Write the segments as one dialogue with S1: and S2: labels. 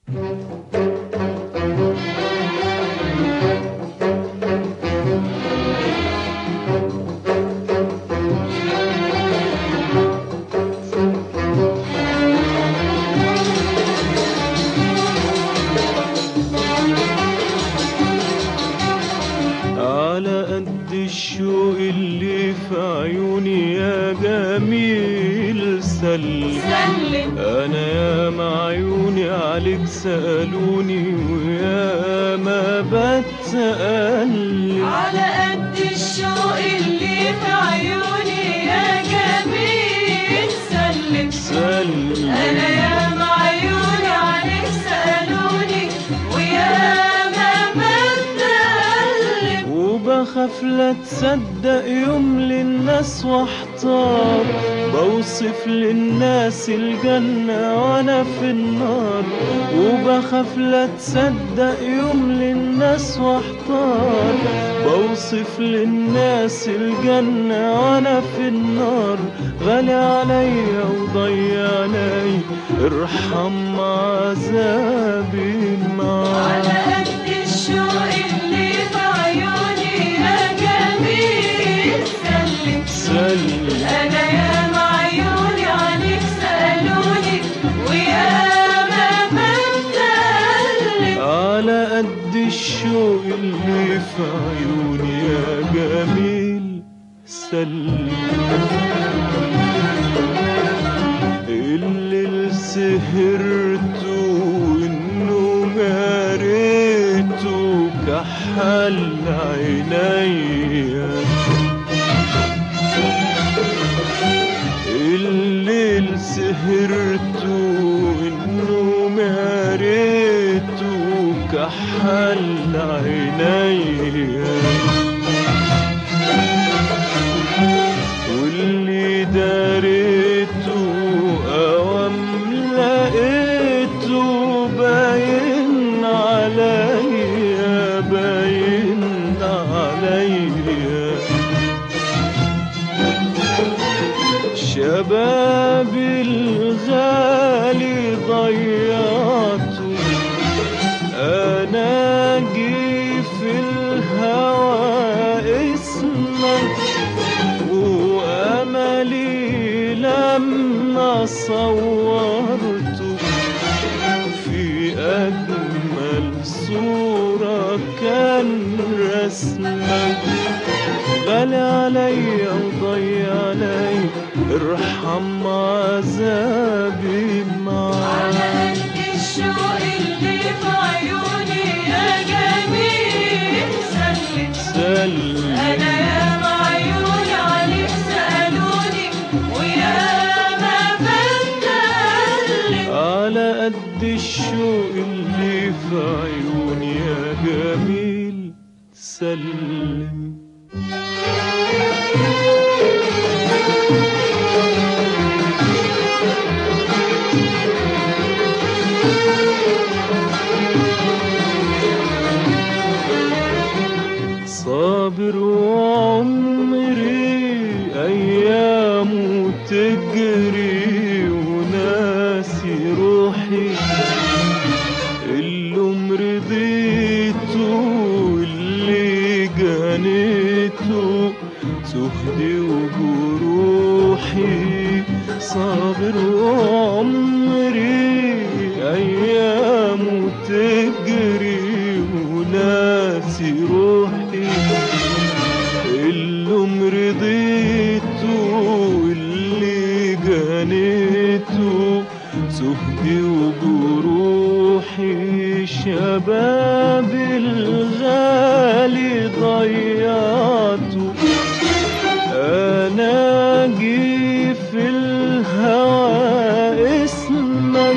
S1: على قد الشوق اللي في عيوني يا جميل سلم
S2: سلم
S1: انا يا ما عيوني عليك سألوني ويا ما بتسأل
S2: على قد الشوق اللي في عيوني يا جميل سلم
S1: سلم
S2: انا يا ما عيوني عليك سألوني ويا ما بتقلب
S1: وبخاف لا تصدق يوم للناس واحتار بوصف للناس الجنة وانا في النار وبخاف لا تصدق يوم للناس واحتار بوصف للناس الجنة وانا في النار غالي عليا وضيعني ارحم عذابي معاك
S2: على قد الشوق اللي في عيوني يا جميل سلم
S1: سلم
S2: انا يا ما عيوني عليك سألوني ويا ما بتقلب
S1: على قد الشوق اللي في عيوني يا جميل سلم اللي سهرته انه جاريته كحل عينيا الليل سهرته انه ماريته كحل عينيا واللي داريته اوام لقيته باين عليا باين عليا شبابي الغالي ضيعته انا جي في الهوى اسمك واملي لما صورته في اجمل صوره كان رسمك غالي عليا وضيعني ارحم عذابي
S2: على
S1: معاك
S2: قد الشوق اللي في عيوني يا جميل سلم
S1: سلم
S2: انا يا ما عيوني عليك سألوني ويا ما بتقلب
S1: على قد الشوق اللي في عيوني يا جميل سلم صابر وعمري أيامه تجري وناسي روحي اللي مرضيته اللي جنيته تهدي وجروحي صابر وعمري أيامه تجري وناسي روحي اللي مرضيته اللي جنيته سهدي وجروحي شباب الغالي ضيعته انا جي في الهوى اسمك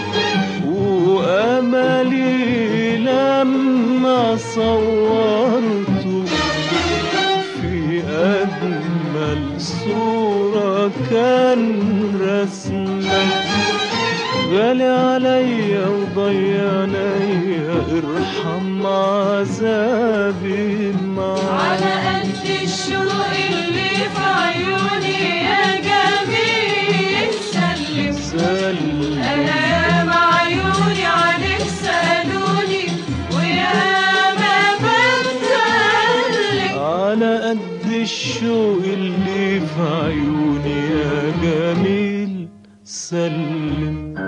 S1: واملي لما صورته في اجمل صوره كان رسمك غالي عليا وضيعني ارحم عذابي معاك
S2: على قد الشوق اللي في عيوني يا جميل سلم
S1: سلم
S2: انا يا ما عيوني عليك
S1: سلم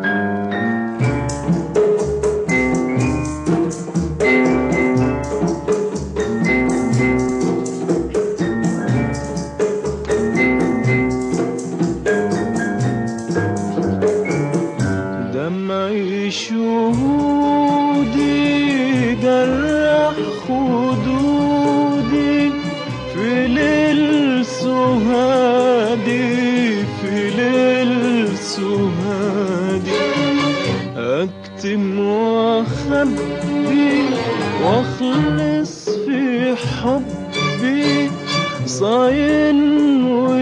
S1: دمعي شهودي جرح خدودي في ليل سهادي في ليل سهادي اكتم واخبي واخلص في حبي صاين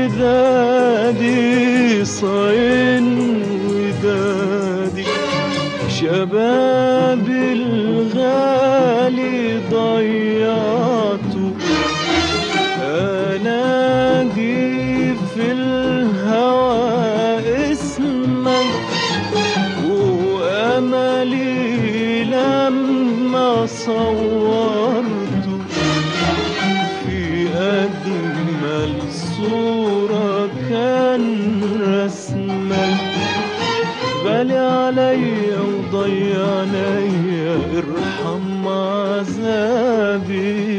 S1: ودادي صاين ودادي شباب الغالي ضيعته ألاقي في الهوى اسمك وأملي لما صورته في أجمل صورة كان رسمك غالي عليا وضيع عليا ارحم عذابي